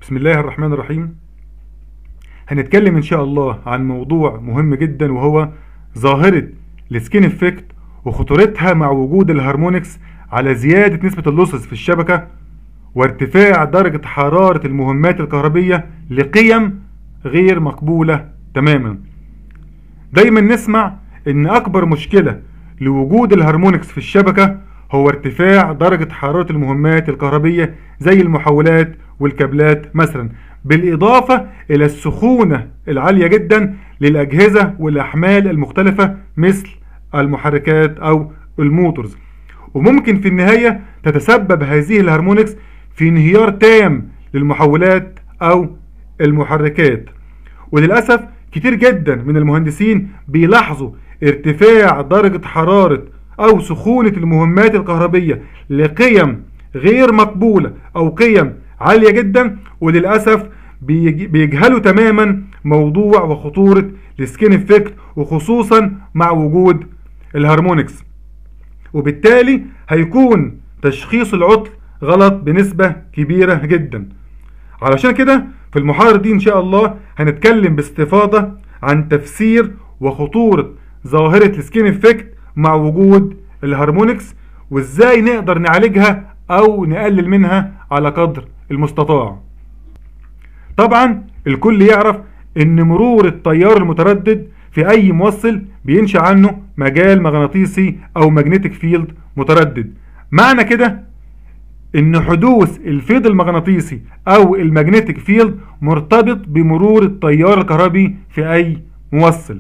بسم الله الرحمن الرحيم هنتكلم ان شاء الله عن موضوع مهم جدا وهو ظاهرة السكين افكت وخطورتها مع وجود الهارمونكس على زيادة نسبة اللصص في الشبكة وارتفاع درجة حرارة المهمات الكهربية لقيم غير مقبولة تماما دايما نسمع ان اكبر مشكلة لوجود الهارمونكس في الشبكة هو ارتفاع درجة حرارة المهمات الكهربية زي المحولات والكابلات مثلا بالإضافة إلى السخونة العالية جدا للأجهزة والأحمال المختلفة مثل المحركات أو الموتورز وممكن في النهاية تتسبب هذه الهارمونكس في انهيار تام للمحولات أو المحركات وللأسف كتير جدا من المهندسين بيلاحظوا ارتفاع درجة حرارة أو سخونة المهمات الكهربية لقيم غير مقبولة أو قيم عالية جدا وللأسف بيجهلوا تماما موضوع وخطورة السكين افكت وخصوصا مع وجود الهارمونكس وبالتالي هيكون تشخيص العطل غلط بنسبة كبيرة جدا علشان كده في المحاضرة دي ان شاء الله هنتكلم باستفاضة عن تفسير وخطورة ظاهرة السكين افكت مع وجود الهارمونكس وازاي نقدر نعالجها او نقلل منها على قدر المستطاع طبعا الكل يعرف ان مرور التيار المتردد في اي موصل بينشأ عنه مجال مغناطيسي او ماجنتيك فيلد متردد معنى كده ان حدوث الفيض المغناطيسي او الماجنتيك فيلد مرتبط بمرور التيار الكهربي في اي موصل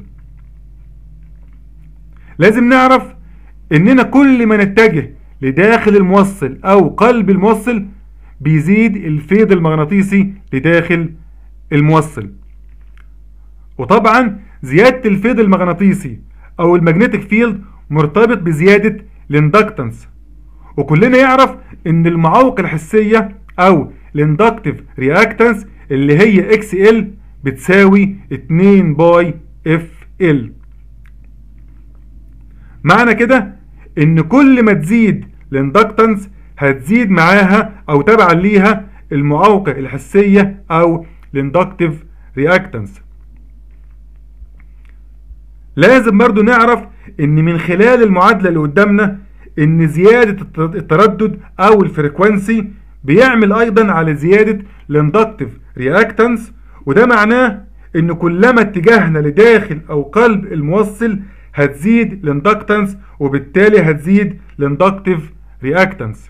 لازم نعرف اننا كل ما نتجه لداخل الموصل او قلب الموصل بيزيد الفيض المغناطيسي لداخل الموصل وطبعا زيادة الفيض المغناطيسي او المagnetic فيلد مرتبط بزيادة الاندكتنس وكلنا يعرف ان المعوق الحسية او الاندكتيف رياكتنس اللي هي اكس ال بتساوي 2 باي اف ال معنى كده ان كل ما تزيد الاندكتنس هتزيد معاها او تبعا ليها المعوقة الحسية او الاندكتيف رياكتنس لازم برضو نعرف ان من خلال المعادلة اللي قدامنا ان زيادة التردد او الفريكوانسي بيعمل ايضا على زيادة الاندكتيف رياكتنس وده معناه ان كلما اتجاهنا لداخل او قلب الموصل هتزيد الاندكتنس وبالتالي هتزيد الاندكتيف رياكتنس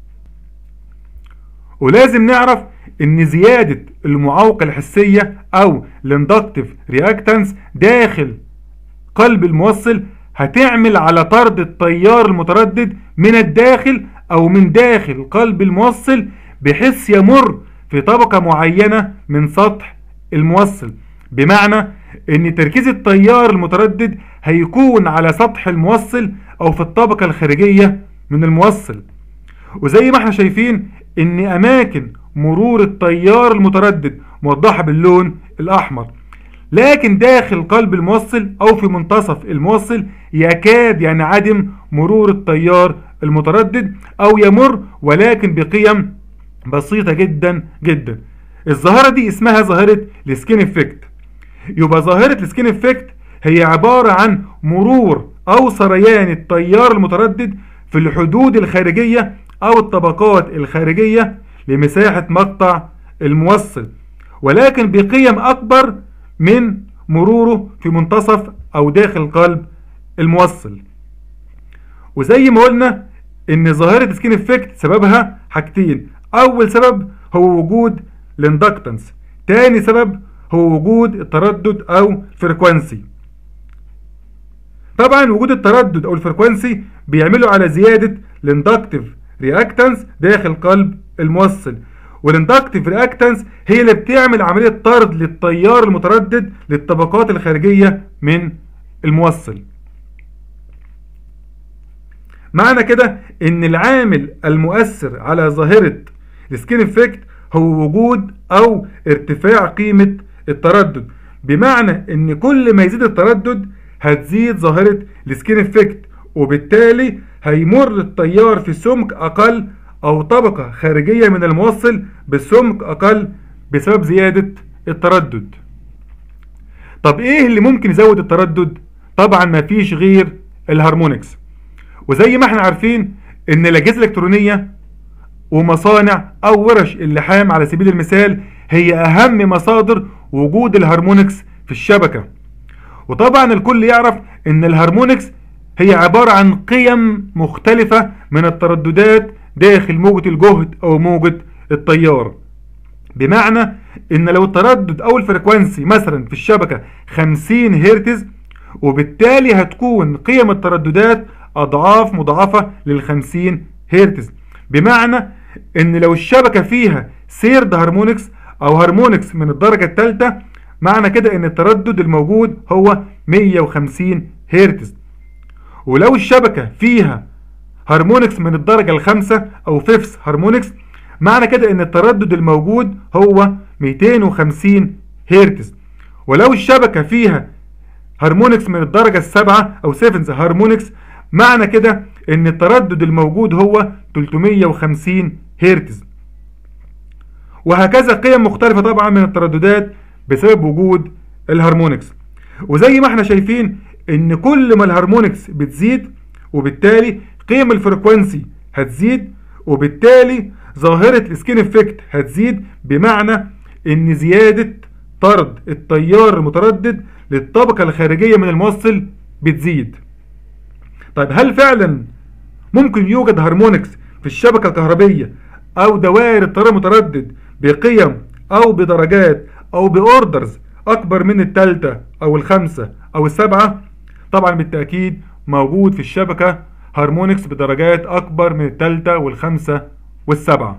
ولازم نعرف ان زيادة المعوقة الحسية او الاندكتيف رياكتنس داخل قلب الموصل هتعمل على طرد التيار المتردد من الداخل او من داخل قلب الموصل بحيث يمر في طبقة معينة من سطح الموصل بمعنى ان تركيز التيار المتردد هيكون على سطح الموصل او في الطبقة الخارجية من الموصل وزي ما احنا شايفين ان اماكن مرور التيار المتردد موضحة باللون الاحمر لكن داخل قلب الموصل او في منتصف الموصل يكاد ينعدم مرور التيار المتردد او يمر ولكن بقيم بسيطة جدا جدا الظاهرة دي اسمها ظاهرة السكين افكت يبقى ظاهرة السكين افكت هي عبارة عن مرور او سريان التيار المتردد في الحدود الخارجية او الطبقات الخارجية لمساحة مقطع الموصل ولكن بقيم اكبر من مروره في منتصف او داخل قلب الموصل وزي ما قلنا ان ظاهرة سكين افكت سببها حاجتين اول سبب هو وجود الاندكتنس تاني سبب هو وجود التردد او فريكوانسي طبعا وجود التردد او الفريكوانسي بيعملوا على زيادة الاندكتيف رياكتنس داخل قلب الموصل والاندكتيف رياكتنس هي اللي بتعمل عملية طرد للتيار المتردد للطبقات الخارجية من الموصل معنى كده ان العامل المؤثر على ظاهرة السكين افكت هو وجود او ارتفاع قيمة التردد بمعنى ان كل ما يزيد التردد هتزيد ظاهرة السكين افكت وبالتالي هيمر التيار في سمك اقل او طبقة خارجية من الموصل بسمك اقل بسبب زيادة التردد طب ايه اللي ممكن يزود التردد طبعا ما فيش غير الهارمونكس وزي ما احنا عارفين ان الاجهزه الالكترونيه ومصانع او ورش اللحام على سبيل المثال هي اهم مصادر وجود الهارمونكس في الشبكه وطبعا الكل يعرف ان الهارمونكس هي عباره عن قيم مختلفه من الترددات داخل موجه الجهد او موجه التيار بمعنى ان لو التردد او الفريكوانسي مثلا في الشبكه 50 هرتز وبالتالي هتكون قيم الترددات اضعاف مضاعفه لل 50 هرتز بمعنى ان لو الشبكه فيها سيرد هارمونكس او هارمونكس من الدرجه الثالثه معنى كده ان التردد الموجود هو 150 هرتز ولو الشبكه فيها هارمونكس من الدرجه الخامسه او فيفث هارمونكس معنى كده ان التردد الموجود هو 250 هرتز ولو الشبكه فيها هارمونكس من الدرجه السابعه او 7 هارمونكس معنى كده ان التردد الموجود هو 350 هرتز وهكذا قيم مختلفة طبعا من الترددات بسبب وجود الهارمونكس وزي ما احنا شايفين ان كل ما الهارمونكس بتزيد وبالتالي قيم الفريكوانسي هتزيد وبالتالي ظاهرة السكين افكت هتزيد بمعنى ان زيادة طرد التيار المتردد للطبقة الخارجية من الموصل بتزيد طيب هل فعلا ممكن يوجد هارمونكس في الشبكة الكهربية او دوائر التيار المتردد بقيم او بدرجات او باوردرز اكبر من التالتة او الخمسة او السبعة طبعا بالتأكيد موجود في الشبكة هارمونكس بدرجات اكبر من التالتة والخمسة والسبعة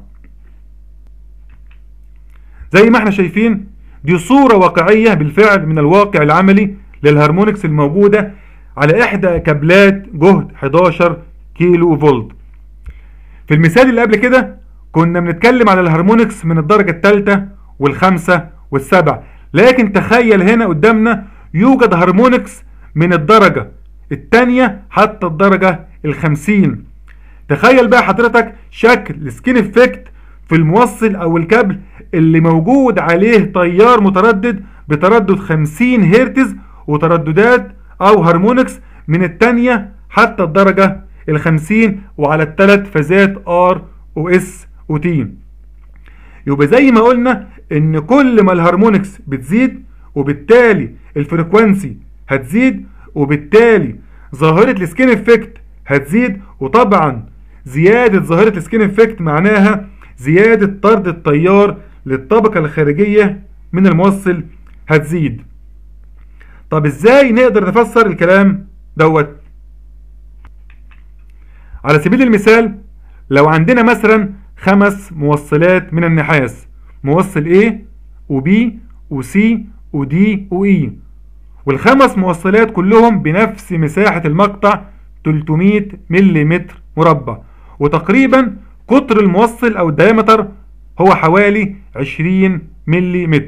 زي ما احنا شايفين دي صورة واقعية بالفعل من الواقع العملي للهارمونكس الموجودة على احدى كابلات جهد 11 كيلو فولت في المثال اللي قبل كده كنا بنتكلم على الهارمونكس من الدرجة الثالثة والخامسة والسابعة لكن تخيل هنا قدامنا يوجد هارمونكس من الدرجة الثانية حتى الدرجة الخمسين تخيل بقى حضرتك شكل السكين افكت في الموصل او الكابل اللي موجود عليه تيار متردد بتردد 50 هرتز وترددات او هارمونكس من الثانية حتى الدرجة الخمسين وعلى الثلاث فازات ار و اس و تي يبقى زي ما قلنا ان كل ما الهارمونكس بتزيد وبالتالي الفريكوانسي هتزيد وبالتالي ظاهرة السكين افكت هتزيد وطبعا زيادة ظاهرة السكين افكت معناها زيادة طرد التيار للطبقة الخارجية من الموصل هتزيد طب ازاي نقدر نفسر الكلام دوت على سبيل المثال لو عندنا مثلا خمس موصلات من النحاس موصل A و B و C و D و E والخمس موصلات كلهم بنفس مساحة المقطع 300 ملم مربع وتقريبا قطر الموصل او الديامتر هو حوالي 20 ملم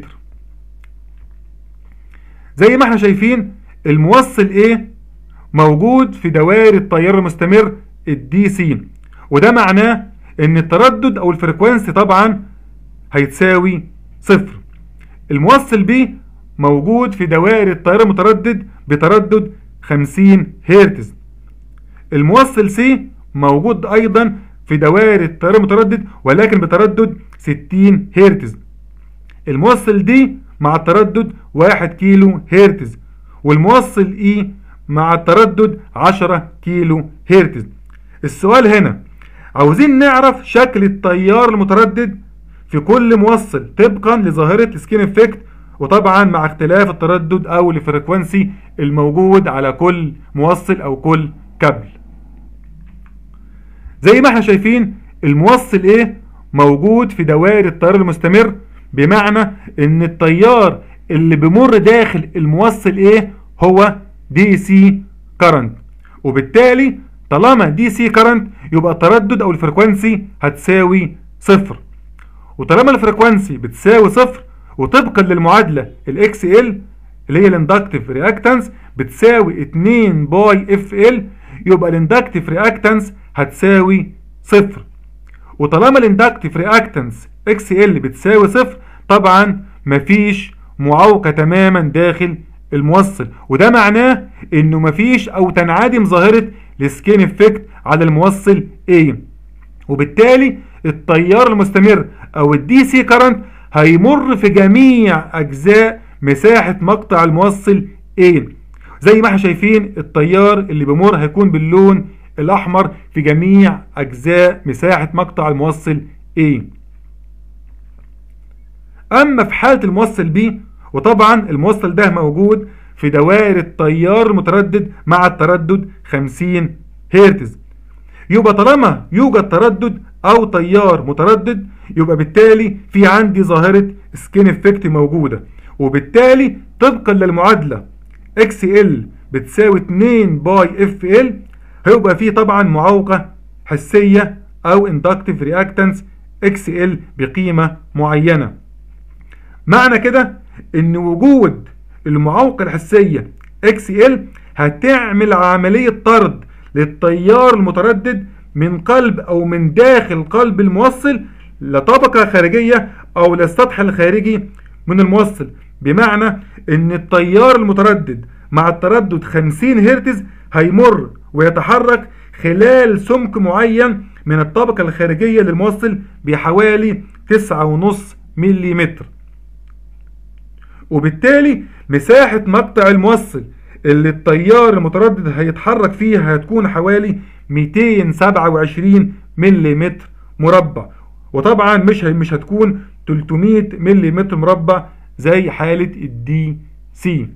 زي ما احنا شايفين الموصل A موجود في دوائر التيار المستمر الدي سي وده معناه ان التردد او الفريكوانسي طبعا هيتساوي صفر الموصل B موجود في دوائر التيار المتردد بتردد 50 هرتز الموصل C موجود ايضا في دوائر التيار المتردد ولكن بتردد 60 هرتز الموصل D مع التردد 1 كيلو هرتز والموصل E مع التردد 10 كيلو هرتز السؤال هنا عاوزين نعرف شكل التيار المتردد في كل موصل طبقا لظاهرة السكين افكت وطبعا مع اختلاف التردد او الفريكوانسي الموجود على كل موصل او كل كابل زي ما احنا شايفين الموصل ايه موجود في دوائر التيار المستمر بمعنى ان التيار اللي بمر داخل الموصل ايه هو دي سي كرنت وبالتالي طالما دي سي كرنت يبقى التردد او الفريكوانسي هتساوي صفر وطالما الفريكوانسي بتساوي صفر وطبقا للمعادله الاكس ال اللي هي الاندكتيف رياكتانس بتساوي 2 باي اف ال يبقى الاندكتيف رياكتانس هتساوي صفر وطالما الاندكتيف رياكتانس اكس ال بتساوي صفر طبعا مفيش معوقة تماما داخل الموصل وده معناه انه مفيش او تنعدم ظاهرة السكين افكت على الموصل A وبالتالي التيار المستمر او الدي سي كرنت هيمر في جميع اجزاء مساحة مقطع الموصل A زي ما احنا شايفين التيار اللي بيمر هيكون باللون الاحمر في جميع اجزاء مساحة مقطع الموصل A اما في حالة الموصل B وطبعا الموصل ده موجود في دوائر التيار المتردد مع التردد 50 هرتز يبقى طالما يوجد تردد او تيار متردد يبقى بالتالي في عندي ظاهرة سكين افكت موجودة وبالتالي طبقا للمعادلة اكس ال بتساوي 2 باي اف ال هيبقى فيه طبعا معوقة حسية او اندكتيف رياكتنس اكس ال بقيمة معينة معنى كده ان وجود المعوقة الحسية اكس ال هتعمل عملية طرد للتيار المتردد من قلب او من داخل قلب الموصل لطبقة خارجية او للسطح الخارجي من الموصل بمعنى ان التيار المتردد مع التردد 50 هرتز هيمر ويتحرك خلال سمك معين من الطبقة الخارجية للموصل بحوالي 9.5 ملم وبالتالي مساحة مقطع الموصل اللي التيار المتردد هيتحرك فيها هتكون حوالي 227 ملم مربع وطبعا مش مش هتكون 300 ملم مربع زي حالة الدي سي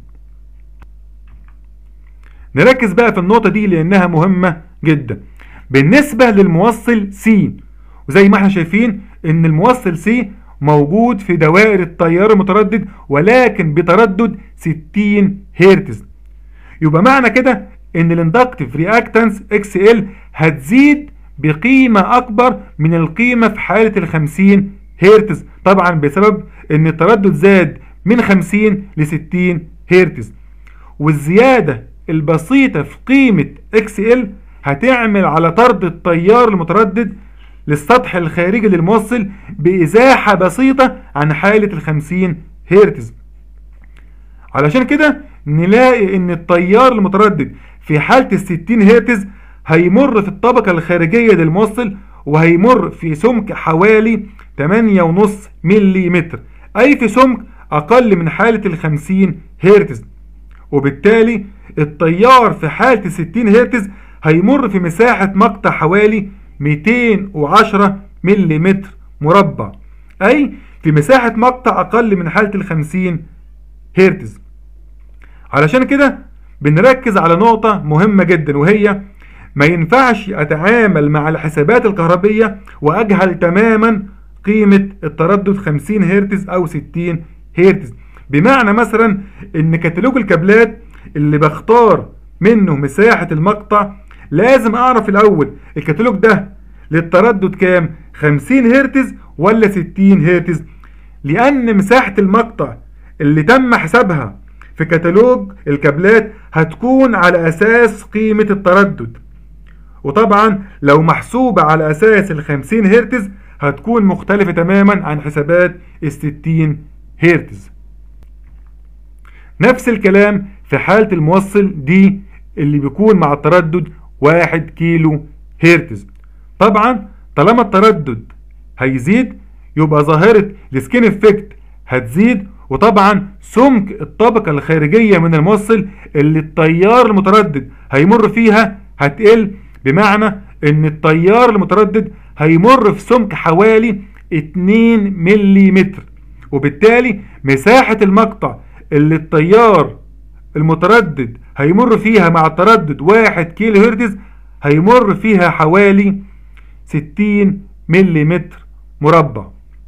نركز بقى في النقطة دي لأنها مهمة جدا بالنسبة للموصل سي وزي ما احنا شايفين ان الموصل سي موجود في دوائر التيار المتردد ولكن بتردد 60 هرتز يبقى معنى كده ان الاندكتيف رياكتنس اكس ال هتزيد بقيمة اكبر من القيمة في حالة ال 50 هرتز طبعا بسبب ان التردد زاد من 50 ل 60 هرتز والزيادة البسيطة في قيمة اكس ال هتعمل على طرد التيار المتردد للسطح الخارجي للموصل بإزاحة بسيطة عن حالة ال 50 هرتز علشان كده نلاقي ان التيار المتردد في حالة ال 60 هرتز هيمر في الطبقة الخارجية للموصل وهيمر في سمك حوالي 8.5 ملم أي في سمك أقل من حالة ال 50 هرتز وبالتالي التيار في حالة ال 60 هرتز هيمر في مساحة مقطع حوالي 210 ملم مربع أي في مساحة مقطع أقل من حالة ال 50 هرتز علشان كده بنركز على نقطة مهمة جدا وهي ما ينفعش أتعامل مع الحسابات الكهربية وأجهل تماما قيمة التردد 50 هرتز أو 60 هرتز بمعنى مثلا إن كتالوج الكابلات اللي بختار منه مساحة المقطع لازم أعرف الأول الكتالوج ده للتردد كام 50 هرتز ولا 60 هرتز لأن مساحة المقطع اللي تم حسابها في كتالوج الكابلات هتكون على أساس قيمة التردد وطبعا لو محسوبة على أساس ال 50 هرتز هتكون مختلفة تماما عن حسابات ال 60 هرتز نفس الكلام في حالة الموصل دي اللي بيكون مع التردد 1 كيلو هرتز طبعا طالما التردد هيزيد يبقى ظاهرة السكين افكت هتزيد وطبعا سمك الطبقة الخارجية من الموصل اللي التيار المتردد هيمر فيها هتقل بمعنى ان التيار المتردد هيمر في سمك حوالي 2 ملم وبالتالي مساحة المقطع اللي التيار المتردد هيمر فيها مع التردد 1 كيلو هرتز هيمر فيها حوالي 60 ملم مربع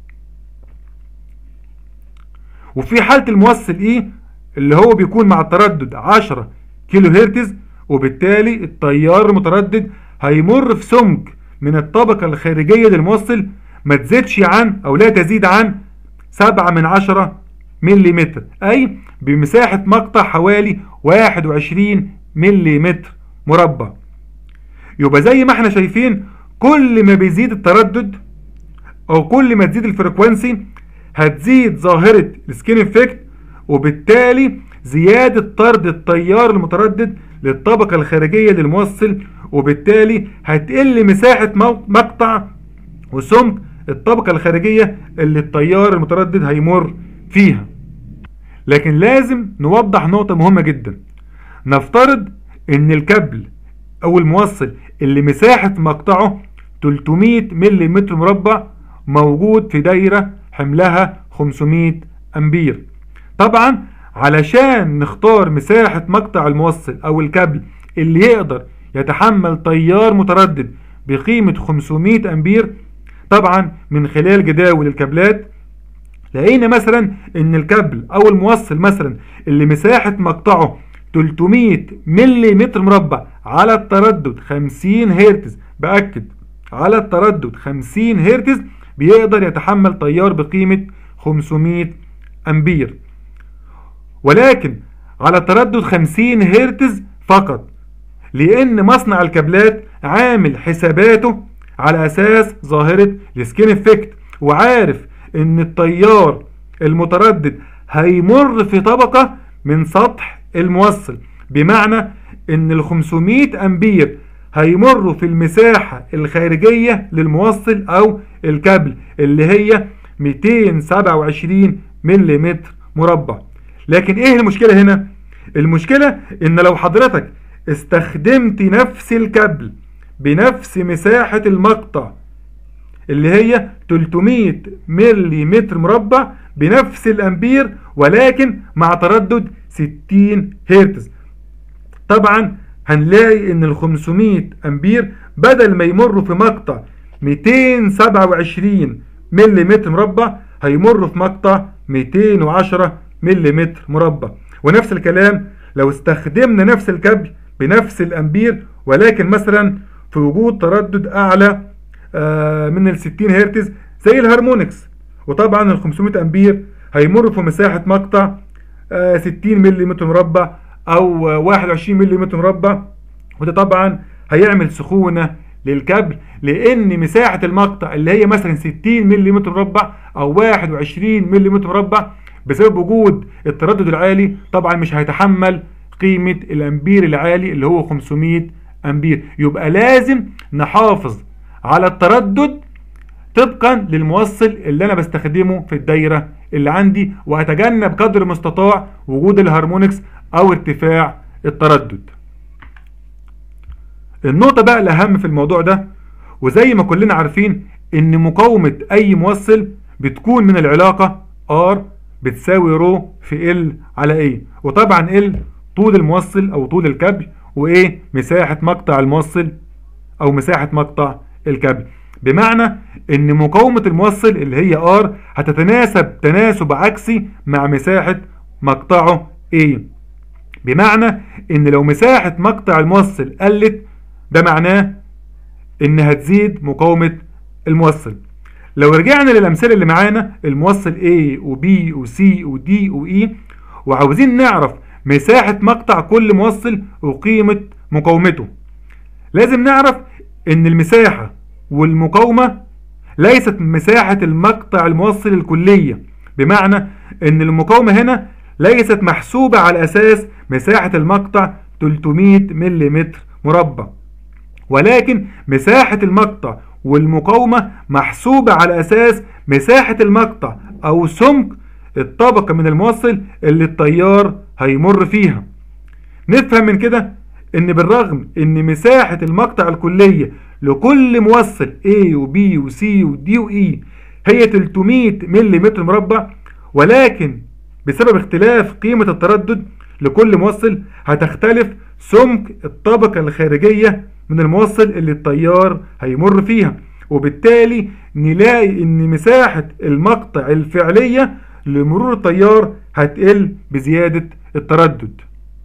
وفي حالة الموصل ايه اللي هو بيكون مع التردد 10 كيلو هرتز وبالتالي التيار المتردد هيمر في سمك من الطبقة الخارجية للموصل ما تزيدش عن او لا تزيد عن 7 من 10 ملم اي بمساحة مقطع حوالي 21 ملم مربع يبقى زي ما احنا شايفين كل ما بيزيد التردد او كل ما تزيد الفريكوانسي هتزيد ظاهرة السكين افكت وبالتالي زيادة طرد التيار المتردد للطبقة الخارجية للموصل وبالتالي هتقل مساحة مقطع وسمك الطبقة الخارجية اللي التيار المتردد هيمر فيها لكن لازم نوضح نقطة مهمة جدا نفترض ان الكابل او الموصل اللي مساحة مقطعه 300 ملم مربع موجود في دايرة حملها 500 امبير طبعا علشان نختار مساحة مقطع الموصل او الكابل اللي يقدر يتحمل تيار متردد بقيمة 500 امبير طبعا من خلال جداول الكابلات لقينا مثلا ان الكابل او الموصل مثلا اللي مساحة مقطعه 300 ملي مربع على التردد 50 هرتز بأكد على التردد 50 هرتز بيقدر يتحمل تيار بقيمة 500 أمبير ولكن على تردد 50 هرتز فقط لأن مصنع الكابلات عامل حساباته على أساس ظاهرة السكين افكت وعارف ان التيار المتردد هيمر في طبقة من سطح الموصل بمعنى ان ال 500 امبير هيمروا في المساحة الخارجية للموصل او الكابل اللي هي 227 ملم مربع لكن ايه المشكلة هنا المشكلة ان لو حضرتك استخدمت نفس الكابل بنفس مساحة المقطع اللي هي 300 ملي متر مربع بنفس الامبير ولكن مع تردد 60 هرتز طبعا هنلاقي ان ال 500 امبير بدل ما يمروا في مقطع 227 ملي مربع هيمروا في مقطع 210 ملي مربع ونفس الكلام لو استخدمنا نفس الكابل بنفس الامبير ولكن مثلا في وجود تردد اعلى آه، من ال 60 هرتز زي الهارمونكس وطبعا ال 500 امبير هيمر في مساحه مقطع 60 ملم مربع او 21 ملم مربع وده طبعا هيعمل سخونه للكابل لان مساحه المقطع اللي هي مثلا 60 ملم مربع او 21 ملم مربع بسبب وجود التردد العالي طبعا مش هيتحمل قيمه الامبير العالي اللي هو 500 امبير يبقى لازم نحافظ على التردد طبقا للموصل اللي انا بستخدمه في الدايرة اللي عندي واتجنب قدر المستطاع وجود الهارمونكس او ارتفاع التردد النقطة بقى الاهم في الموضوع ده وزي ما كلنا عارفين ان مقاومة اي موصل بتكون من العلاقة R بتساوي رو في L على A وطبعا L طول الموصل او طول الكابل وايه مساحة مقطع الموصل او مساحة مقطع الكابل بمعنى ان مقاومة الموصل اللي هي R هتتناسب تناسب عكسي مع مساحة مقطعه A بمعنى ان لو مساحة مقطع الموصل قلت ده معناه ان هتزيد مقاومة الموصل لو رجعنا للأمثلة اللي معانا الموصل A و B و C و D و E وعاوزين نعرف مساحة مقطع كل موصل وقيمة مقاومته لازم نعرف ان المساحة والمقاومة ليست مساحة المقطع الموصل الكلية بمعنى ان المقاومة هنا ليست محسوبة على اساس مساحة المقطع 300 ملم مربع ولكن مساحة المقطع والمقاومة محسوبة على اساس مساحة المقطع او سمك الطبقة من الموصل اللي التيار هيمر فيها نفهم من كده ان بالرغم ان مساحة المقطع الكلية لكل موصل A و B و C و D و E هي 300 ملم مربع ولكن بسبب اختلاف قيمة التردد لكل موصل هتختلف سمك الطبقة الخارجية من الموصل اللي التيار هيمر فيها وبالتالي نلاقي ان مساحة المقطع الفعلية لمرور التيار هتقل بزيادة التردد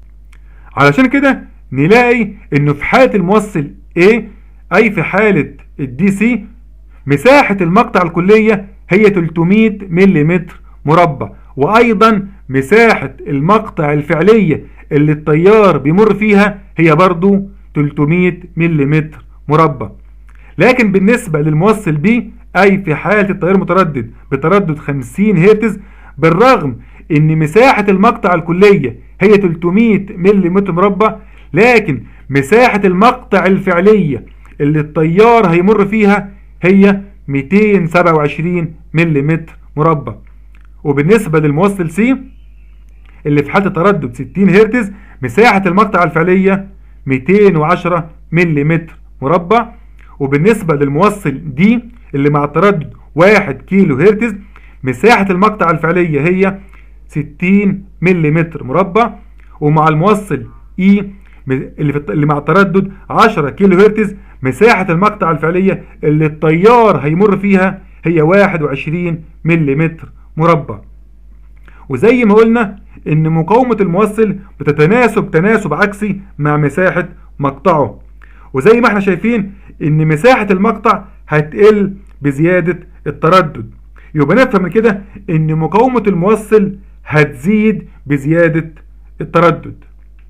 علشان كده نلاقي انه في حالة الموصل A اي في حالة الدي سي مساحة المقطع الكلية هي 300 ملم مربع وايضا مساحة المقطع الفعلية اللي التيار بيمر فيها هي برضو 300 ملم مربع لكن بالنسبة للموصل بي أي في حالة التيار المتردد بتردد 50 هرتز بالرغم ان مساحة المقطع الكلية هي 300 ملم مربع لكن مساحة المقطع الفعلية اللي التيار هيمر فيها هي 227 ملم مربع وبالنسبة للموصل سي اللي في حالة تردد 60 هرتز مساحة المقطع الفعلية 210 ملم مربع وبالنسبة للموصل دي اللي مع التردد 1 كيلو هرتز مساحة المقطع الفعلية هي 60 ملم مربع ومع الموصل E اللي, في اللي مع التردد 10 كيلو هرتز مساحة المقطع الفعلية اللي التيار هيمر فيها هي 21 ملم مربع وزي ما قلنا ان مقاومة الموصل بتتناسب تناسب عكسي مع مساحة مقطعه وزي ما احنا شايفين ان مساحة المقطع هتقل بزيادة التردد يبقى نفهم من كده ان مقاومة الموصل هتزيد بزيادة التردد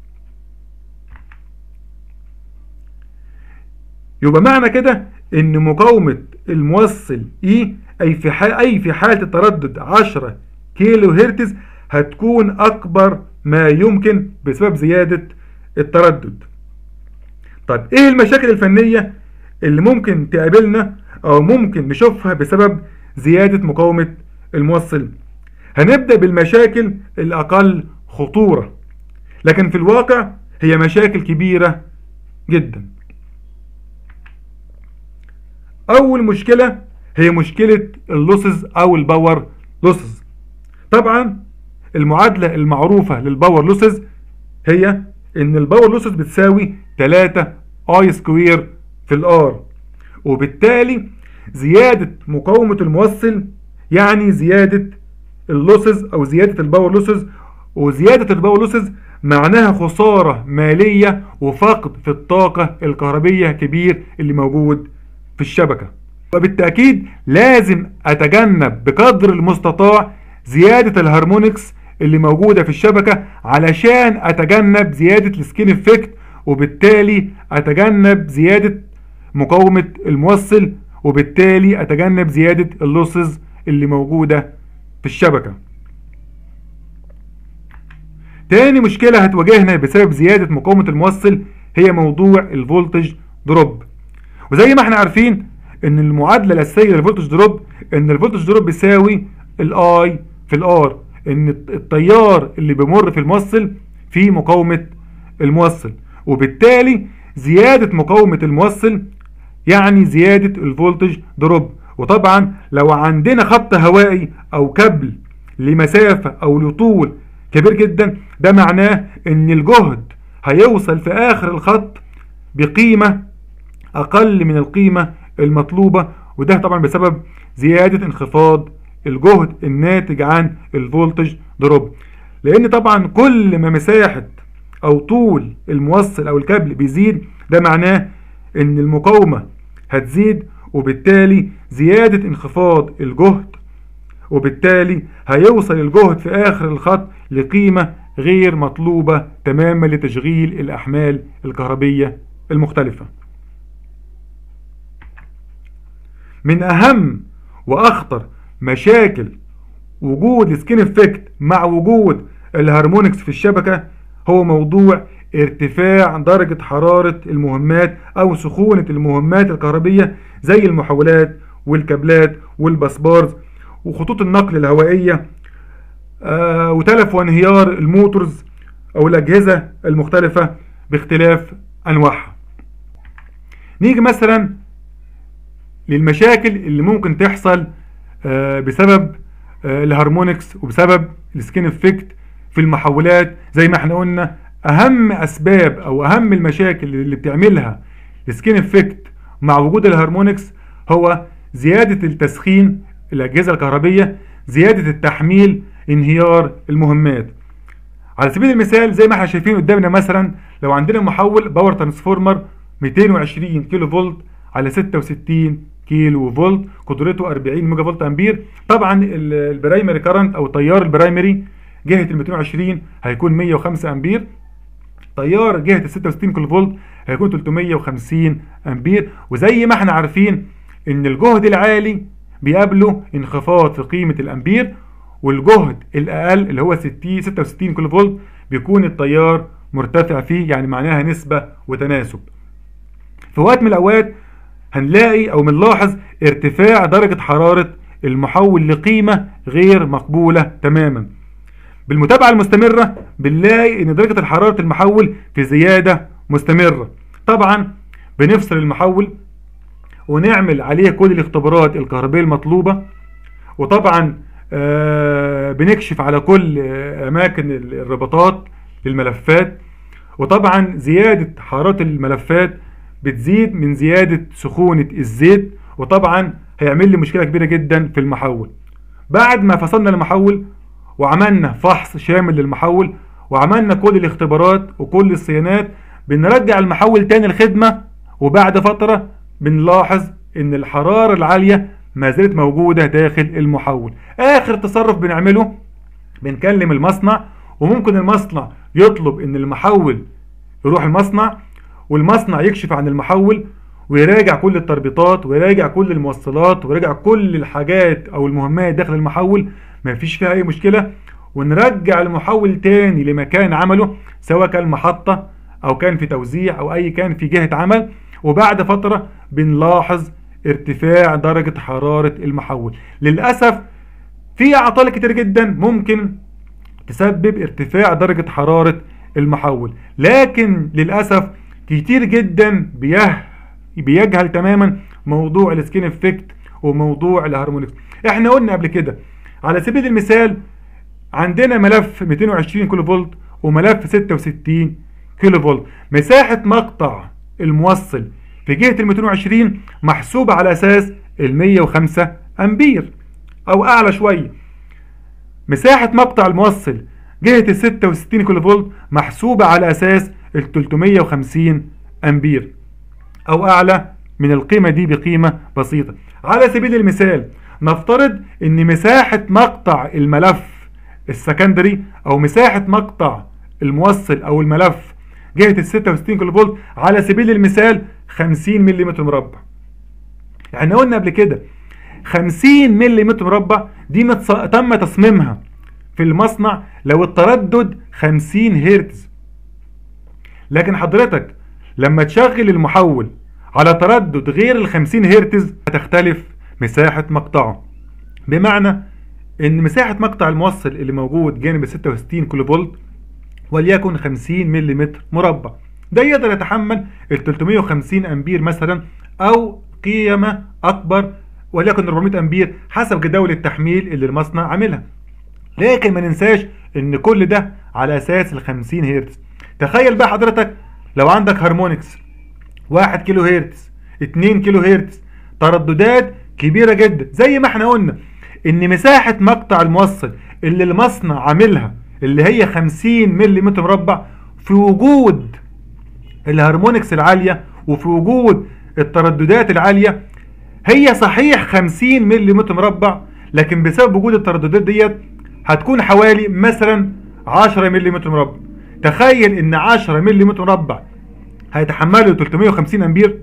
يبقى معنى كده ان مقاومة الموصل E اي في اي في حالة التردد 10 كيلو هرتز هتكون اكبر ما يمكن بسبب زيادة التردد طيب ايه المشاكل الفنية اللي ممكن تقابلنا او ممكن نشوفها بسبب زيادة مقاومة الموصل هنبدأ بالمشاكل الأقل خطورة لكن في الواقع هي مشاكل كبيرة جدا أول مشكلة هي مشكلة اللوسز أو الباور لوسز طبعا المعادلة المعروفة للباور لوسز هي إن الباور لوسز بتساوي 3 اي سكوير في الار وبالتالي زيادة مقاومة الموصل يعني زيادة اللوسز او زيادة الباور لوسز وزيادة الباور لوسز معناها خسارة مالية وفقد في الطاقة الكهربية كبير اللي موجود في الشبكة وبالتأكيد لازم أتجنب بقدر المستطاع زيادة الهارمونكس اللي موجودة في الشبكة علشان أتجنب زيادة السكين افكت وبالتالي أتجنب زيادة مقاومة الموصل وبالتالي أتجنب زيادة اللوسز اللي موجودة في الشبكة تاني مشكلة هتواجهنا بسبب زيادة مقاومة الموصل هي موضوع الفولتج دروب وزي ما احنا عارفين ان المعادلة الأساسية للفولتج دروب ان الفولتج دروب بيساوي الاي في الار ان التيار اللي بيمر في الموصل في مقاومة الموصل وبالتالي زيادة مقاومة الموصل يعني زيادة الفولتج دروب وطبعا لو عندنا خط هوائي او كابل لمسافة او لطول كبير جدا ده معناه ان الجهد هيوصل في اخر الخط بقيمة اقل من القيمة المطلوبة وده طبعا بسبب زيادة انخفاض الجهد الناتج عن الفولتج دروب لان طبعا كل ما مساحة او طول الموصل او الكابل بيزيد ده معناه ان المقاومة هتزيد وبالتالي زيادة انخفاض الجهد وبالتالي هيوصل الجهد في آخر الخط لقيمة غير مطلوبة تماما لتشغيل الأحمال الكهربية المختلفة من أهم وأخطر مشاكل وجود سكين افكت مع وجود الهارمونكس في الشبكة هو موضوع ارتفاع درجة حرارة المهمات او سخونة المهمات الكهربية زي المحولات والكابلات والبسبارز وخطوط النقل الهوائية آه وتلف وانهيار الموتورز او الاجهزة المختلفة باختلاف انواعها نيجي مثلا للمشاكل اللي ممكن تحصل آه بسبب آه الهارمونكس وبسبب السكين افكت في المحولات زي ما احنا قلنا اهم اسباب او اهم المشاكل اللي بتعملها السكين افكت مع وجود الهارمونكس هو زيادة التسخين الاجهزة الكهربية زيادة التحميل انهيار المهمات على سبيل المثال زي ما احنا شايفين قدامنا مثلا لو عندنا محول باور ترانسفورمر 220 كيلو فولت على 66 كيلو فولت قدرته 40 ميجا فولت امبير طبعا البرايمري كارنت او التيار البرايمري جهة ال 220 هيكون 105 امبير تيار جهة ال 66 كيلو فولت هيكون 350 امبير وزي ما احنا عارفين ان الجهد العالي بيقابله انخفاض في قيمة الامبير والجهد الاقل اللي هو 60 66 كيلو فولت بيكون التيار مرتفع فيه يعني معناها نسبة وتناسب في وقت من الاوقات هنلاقي او بنلاحظ ارتفاع درجة حرارة المحول لقيمة غير مقبولة تماما بالمتابعة المستمرة بنلاقي ان درجة حرارة المحول في زيادة مستمرة طبعا بنفصل المحول ونعمل عليه كل الاختبارات الكهربائية المطلوبة وطبعا آه بنكشف على كل اماكن الرباطات للملفات وطبعا زيادة حرارة الملفات بتزيد من زيادة سخونة الزيت وطبعا هيعمل لي مشكلة كبيرة جدا في المحول بعد ما فصلنا المحول وعملنا فحص شامل للمحول وعملنا كل الاختبارات وكل الصيانات بنرجع المحول تاني الخدمة وبعد فترة بنلاحظ ان الحرارة العالية ما زالت موجودة داخل المحول اخر تصرف بنعمله بنكلم المصنع وممكن المصنع يطلب ان المحول يروح المصنع والمصنع يكشف عن المحول ويراجع كل التربيطات ويراجع كل الموصلات ويراجع كل الحاجات او المهمات داخل المحول ما فيش فيها اي مشكلة ونرجع المحول تاني لمكان عمله سواء كان محطة او كان في توزيع او اي كان في جهة عمل وبعد فترة بنلاحظ ارتفاع درجة حرارة المحول للأسف في اعطال كتير جدا ممكن تسبب ارتفاع درجة حرارة المحول لكن للأسف كتير جدا بيه بيجهل تماما موضوع السكين افكت وموضوع الهارمونكس احنا قلنا قبل كده على سبيل المثال عندنا ملف 220 كيلو فولت وملف 66 كيلو فولت مساحة مقطع الموصل في جهة ال 220 محسوبة على أساس ال 105 أمبير أو أعلى شوية مساحة مقطع الموصل جهة ال 66 كيلو فولت محسوبة على أساس ال 350 أمبير أو أعلى من القيمة دي بقيمة بسيطة على سبيل المثال نفترض ان مساحة مقطع الملف السكندري او مساحة مقطع الموصل او الملف جهة ال 66 كيلو فولت على سبيل المثال 50 ملم مربع احنا قلنا قبل كده 50 ملم مربع دي متص... تم تصميمها في المصنع لو التردد 50 هرتز لكن حضرتك لما تشغل المحول على تردد غير ال 50 هرتز هتختلف مساحة مقطعه بمعنى ان مساحة مقطع الموصل اللي موجود جانب 66 كيلو فولت وليكن 50 ملم مربع ده يقدر يتحمل ال 350 امبير مثلا او قيمة اكبر وليكن 400 امبير حسب جداول التحميل اللي المصنع عاملها لكن ما ننساش ان كل ده على اساس ال 50 هرتز تخيل بقى حضرتك لو عندك هارمونكس 1 كيلو هرتز 2 كيلو هرتز ترددات كبيرة جدا زي ما احنا قلنا ان مساحة مقطع الموصل اللي المصنع عاملها اللي هي 50 ملم مربع في وجود الهارمونكس العالية وفي وجود الترددات العالية هي صحيح 50 ملم مربع لكن بسبب وجود الترددات ديت هتكون حوالي مثلا 10 ملم مربع تخيل ان 10 ملم مربع هيتحملوا 350 امبير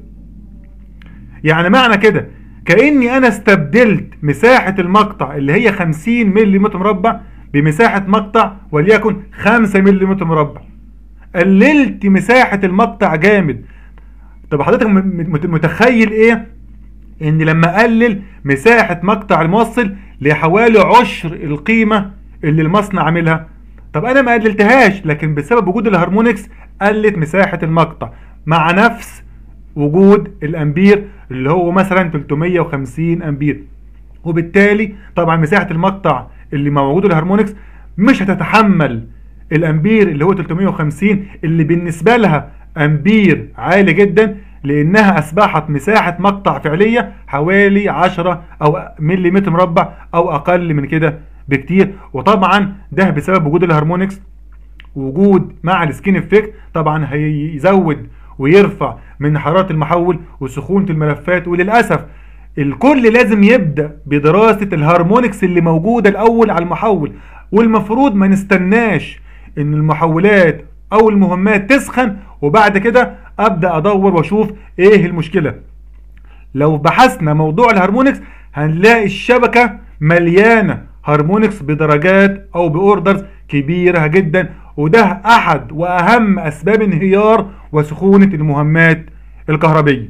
يعني معنى كده كأني أنا استبدلت مساحة المقطع اللي هي 50 ملم مربع بمساحة مقطع وليكن 5 ملم مربع قللت مساحة المقطع جامد طب حضرتك متخيل ايه ان لما اقلل مساحة مقطع الموصل لحوالي عشر القيمة اللي المصنع عاملها طب انا ما قللتهاش لكن بسبب وجود الهارمونكس قلت مساحة المقطع مع نفس وجود الامبير اللي هو مثلا 350 امبير وبالتالي طبعا مساحة المقطع اللي موجود الهارمونكس مش هتتحمل الامبير اللي هو 350 اللي بالنسبة لها امبير عالي جدا لانها اصبحت مساحة مقطع فعلية حوالي 10 او ملم مربع او اقل من كده بكتير وطبعا ده بسبب وجود الهارمونكس وجود مع السكين افكت طبعا هيزود ويرفع من حرارة المحول وسخونة الملفات وللأسف الكل لازم يبدأ بدراسة الهارمونكس اللي موجودة الأول على المحول والمفروض ما نستناش ان المحولات او المهمات تسخن وبعد كده ابدأ ادور واشوف ايه المشكلة لو بحثنا موضوع الهارمونكس هنلاقي الشبكة مليانة هارمونكس بدرجات او باوردرز كبيرة جدا وده احد واهم اسباب انهيار وسخونة المهمات الكهربية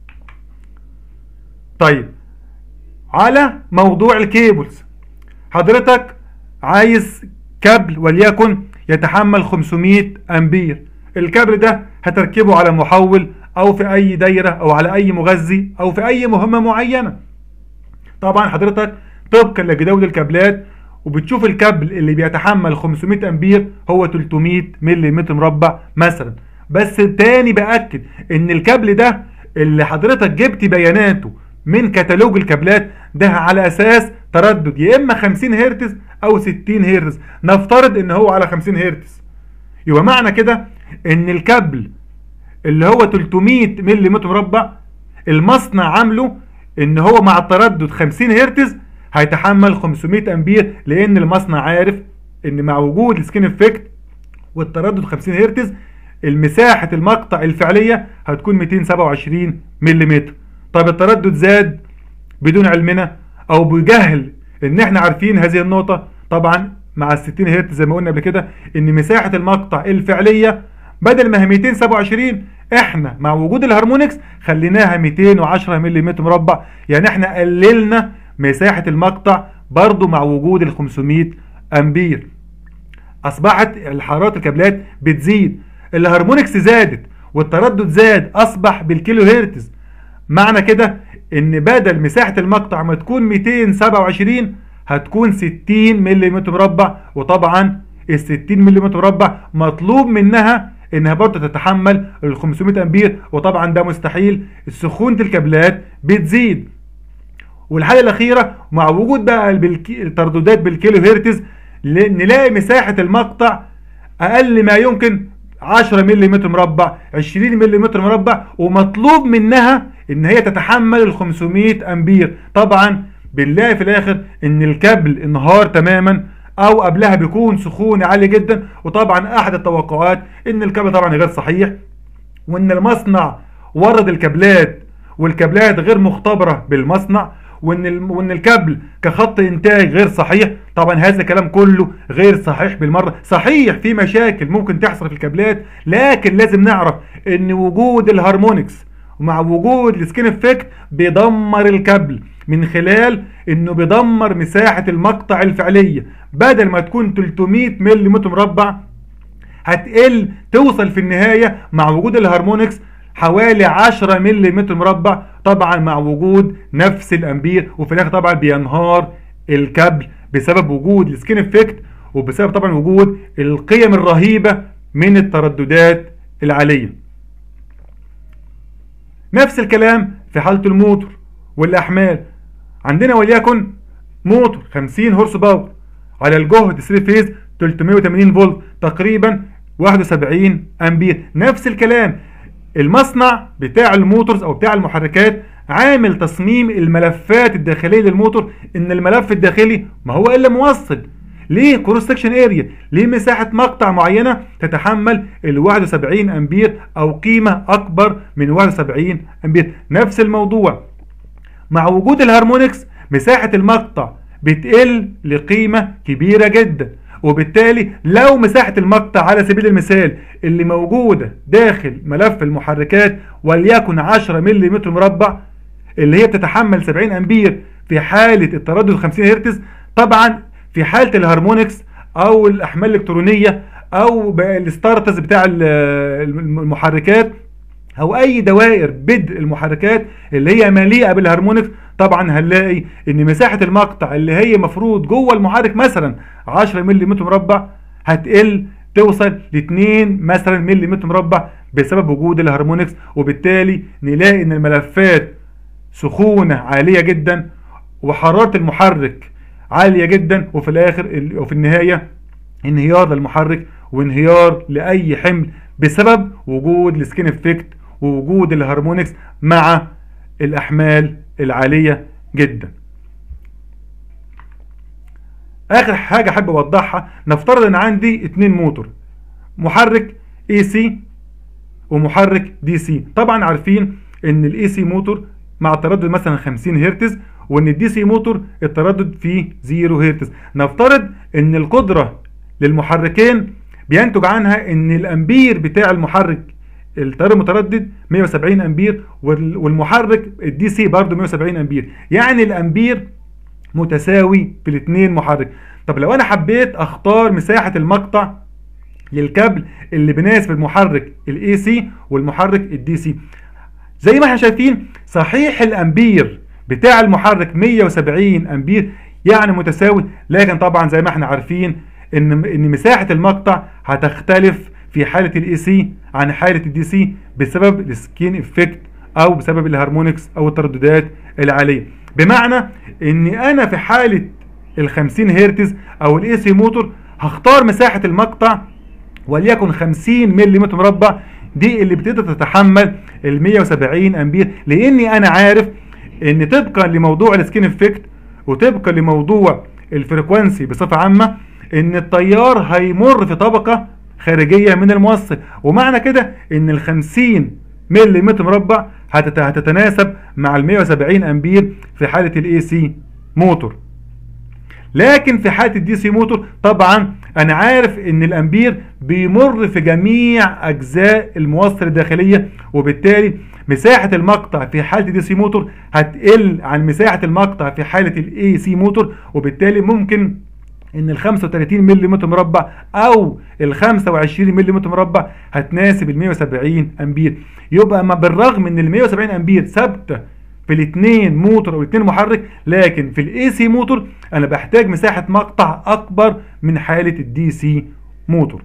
طيب على موضوع الكيبلز حضرتك عايز كابل وليكن يتحمل 500 امبير الكابل ده هتركبه على محول او في اي دايرة او على اي مغذي او في اي مهمة معينة طبعا حضرتك طبقا لجداول الكابلات وبتشوف الكابل اللي بيتحمل 500 امبير هو 300 ملم مربع مثلا بس تاني باكد ان الكابل ده اللي حضرتك جبت بياناته من كتالوج الكابلات ده على اساس تردد يا اما 50 هرتز او 60 هرتز نفترض ان هو على 50 هرتز يبقى معنى كده ان الكابل اللي هو 300 ملم مربع المصنع عامله ان هو مع التردد 50 هرتز هيتحمل 500 امبير لان المصنع عارف ان مع وجود السكين افكت والتردد 50 هرتز المساحة المقطع الفعلية هتكون 227 ملم طب التردد زاد بدون علمنا او بجهل ان احنا عارفين هذه النقطة طبعا مع ال 60 هرتز زي ما قلنا قبل كده ان مساحة المقطع الفعلية بدل ما هي 227 احنا مع وجود الهارمونكس خليناها 210 ملم مربع يعني احنا قللنا مساحة المقطع برضو مع وجود ال 500 امبير اصبحت الحرارات الكابلات بتزيد الهارمونكس زادت والتردد زاد اصبح بالكيلو هرتز معنى كده ان بدل مساحة المقطع ما تكون 227 هتكون 60 ملم مربع وطبعا ال 60 ملم مربع مطلوب منها انها برضه تتحمل ال 500 امبير وطبعا ده مستحيل سخونة الكابلات بتزيد والحاجة الاخيرة مع وجود بقى الترددات بالكيلو هرتز نلاقي مساحة المقطع اقل ما يمكن 10 ملم مربع 20 ملم مربع ومطلوب منها ان هي تتحمل ال 500 امبير طبعا بنلاقي في الاخر ان الكابل انهار تماما او قبلها بيكون سخون عالي جدا وطبعا احد التوقعات ان الكابل طبعا غير صحيح وان المصنع ورد الكابلات والكابلات غير مختبرة بالمصنع وان وان الكابل كخط انتاج غير صحيح طبعا هذا الكلام كله غير صحيح بالمره صحيح في مشاكل ممكن تحصل في الكابلات لكن لازم نعرف ان وجود الهارمونكس ومع وجود السكين افكت بيدمر الكابل من خلال انه بيدمر مساحة المقطع الفعلية بدل ما تكون 300 ملم مربع هتقل توصل في النهاية مع وجود الهارمونكس حوالي 10 ملم مربع طبعا مع وجود نفس الامبير وفي الاخر طبعا بينهار الكابل بسبب وجود السكين افكت وبسبب طبعا وجود القيم الرهيبة من الترددات العالية نفس الكلام في حالة الموتور والاحمال عندنا وليكن موتور 50 هورس باور على الجهد 3 فيز 380 فولت تقريبا 71 امبير نفس الكلام المصنع بتاع الموتورز او بتاع المحركات عامل تصميم الملفات الداخليه للموتور ان الملف الداخلي ما هو الا موصل ليه كروس سكشن اريا ليه مساحه مقطع معينه تتحمل ال 71 امبير او قيمه اكبر من 71 امبير نفس الموضوع مع وجود الهارمونكس مساحه المقطع بتقل لقيمه كبيره جدا وبالتالي لو مساحة المقطع على سبيل المثال اللي موجودة داخل ملف المحركات وليكن 10 ملم مربع اللي هي بتتحمل 70 امبير في حالة التردد 50 هرتز طبعا في حالة الهارمونكس او الاحمال الالكترونية او الستارتس بتاع المحركات او اي دوائر بدء المحركات اللي هي مليئة بالهارمونكس طبعا هنلاقي ان مساحة المقطع اللي هي مفروض جوه المحرك مثلا 10 ملم مربع هتقل توصل ل 2 مثلا ملم مربع بسبب وجود الهارمونكس وبالتالي نلاقي ان الملفات سخونة عالية جدا وحرارة المحرك عالية جدا وفي الاخر وفي النهاية انهيار للمحرك وانهيار لاي حمل بسبب وجود السكين افكت ووجود الهارمونكس مع الاحمال العالية جدا اخر حاجة حابب اوضحها نفترض ان عندي اتنين موتور محرك اي سي ومحرك دي سي طبعا عارفين ان الاي سي موتور مع التردد مثلا 50 هرتز وان الدي سي موتور التردد فيه 0 هرتز نفترض ان القدره للمحركين بينتج عنها ان الامبير بتاع المحرك التيار المتردد 170 امبير والمحرك الدي سي برضه 170 امبير يعني الامبير متساوي في الاثنين محرك طب لو انا حبيت اختار مساحه المقطع للكابل اللي بيناسب المحرك الاي سي والمحرك الدي سي زي ما احنا شايفين صحيح الامبير بتاع المحرك 170 امبير يعني متساوي لكن طبعا زي ما احنا عارفين ان ان مساحه المقطع هتختلف في حاله الاي سي عن حاله الدي سي بسبب السكين افكت او بسبب الهارمونكس او الترددات العاليه بمعنى اني انا في حاله ال 50 هرتز او الاي سي موتور هختار مساحه المقطع وليكن 50 ملم مربع دي اللي بتقدر تتحمل ال 170 امبير لاني انا عارف ان طبقا لموضوع السكين افكت وطبقا لموضوع الفريكوانسي بصفه عامه ان التيار هيمر في طبقه خارجيه من الموصل ومعنى كده ان ال 50 ملم مربع هتتناسب مع ال 170 امبير في حاله الاي سي موتور لكن في حاله الدي سي موتور طبعا انا عارف ان الامبير بيمر في جميع اجزاء الموصل الداخليه وبالتالي مساحه المقطع في حاله الدي سي موتور هتقل عن مساحه المقطع في حاله الاي سي موتور وبالتالي ممكن ان ال 35 ملم مربع او ال 25 ملم مربع هتناسب ال 170 امبير يبقى ما بالرغم ان ال 170 امبير ثابته في الاثنين موتور او الاثنين محرك لكن في الاي سي موتور انا بحتاج مساحه مقطع اكبر من حاله الدي سي موتور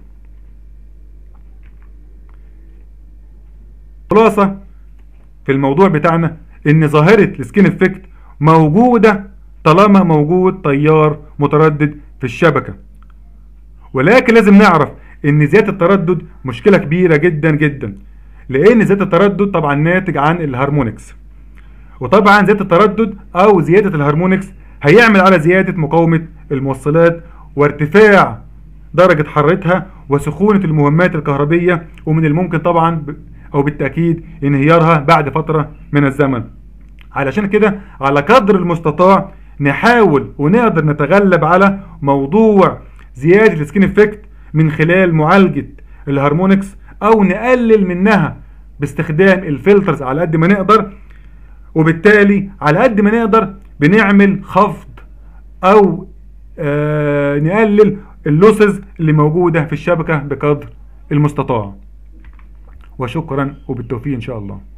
خلاصه في الموضوع بتاعنا ان ظاهره السكين افكت موجوده طالما موجود تيار متردد في الشبكة ولكن لازم نعرف ان زيادة التردد مشكلة كبيرة جدا جدا لان زيادة التردد طبعا ناتج عن الهارمونكس وطبعا زيادة التردد او زيادة الهارمونكس هيعمل على زيادة مقاومة الموصلات وارتفاع درجة حرارتها وسخونة المهمات الكهربية ومن الممكن طبعا او بالتأكيد انهيارها بعد فترة من الزمن علشان كده على قدر المستطاع نحاول ونقدر نتغلب على موضوع زيادة السكين افكت من خلال معالجة الهارمونكس او نقلل منها باستخدام الفلترز على قد ما نقدر وبالتالي على قد ما نقدر بنعمل خفض او آه نقلل اللوسز اللي موجودة في الشبكة بقدر المستطاع وشكرا وبالتوفيق ان شاء الله